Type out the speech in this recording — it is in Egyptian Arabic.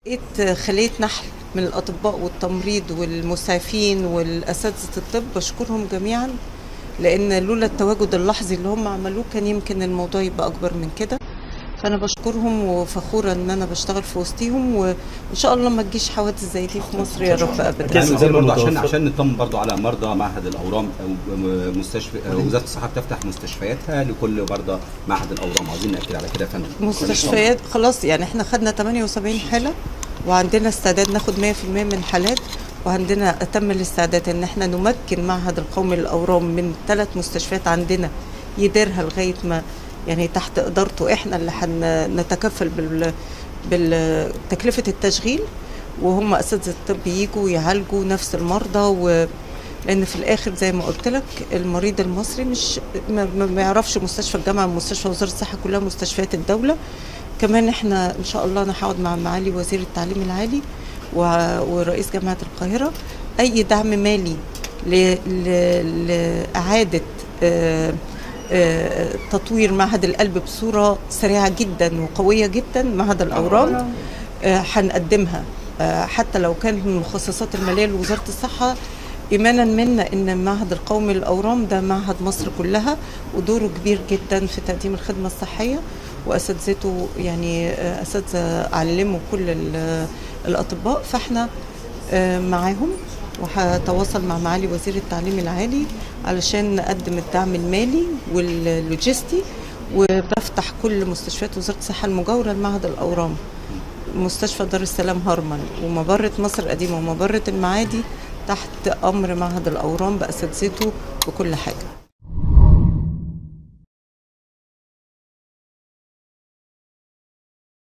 لقيت خلية نحل من الأطباء والتمريض والمسعفين والأساتذة الطب بشكرهم جميعا لأن لولا التواجد اللحظي اللي هم عملوه كان يمكن الموضوع يبقى أكبر من كده فأنا بشكرهم وفخورة إن أنا بشتغل في وسطيهم وإن شاء الله ما تجيش حوادث زي دي في مصر يا رب أبدا يعني زي برضه عشان متوفر. عشان نطمن برضه على مرضى معهد الاورام او مستشفى وزاره الصحه بتفتح مستشفياتها لكل مرضى معهد الاورام عاوزين ناكد على كده يا فندم مستشفيات خلاص يعني احنا خدنا 78 حالة وعندنا استعداد ناخد 100% من الحالات وعندنا أتم الاستعداد ان احنا نمكن معهد القومي للأورام من ثلاث مستشفيات عندنا يديرها لغاية ما يعني تحت إدارته احنا اللي هنتكفل بال بتكلفة التشغيل وهم أساتذة الطب يجوا يعالجوا نفس المرضى و لان في الاخر زي ما قلت لك المريض المصري مش ما, ما ما يعرفش مستشفى الجامعه ومستشفى وزاره الصحه كلها مستشفيات الدوله كمان احنا ان شاء الله انا هقعد مع معالي وزير التعليم العالي و- ورئيس جامعه القاهره اي دعم مالي ل- ل- لاعاده آه، آه، تطوير معهد القلب بصوره سريعه جدا وقويه جدا معهد الاورام آه، هنقدمها آه، حتى لو كانت من المخصصات الماليه لوزاره الصحه ايمانا منا ان المعهد القومي للاورام ده معهد مصر كلها ودوره كبير جدا في تقديم الخدمه الصحيه واساتذته يعني آه، اساتذه علموا كل ال- الاطباء فاحنا آه، معاهم وهتواصل مع معالي وزير التعليم العالي علشان نقدم الدعم المالي واللوجستي وبفتح كل مستشفيات وزاره الصحه المجاوره لمعهد الاورام مستشفى دار السلام هرمل ومبرة مصر القديمة ومبرة المعادي تحت أمر معهد الأورام بأساتذته وكل حاجة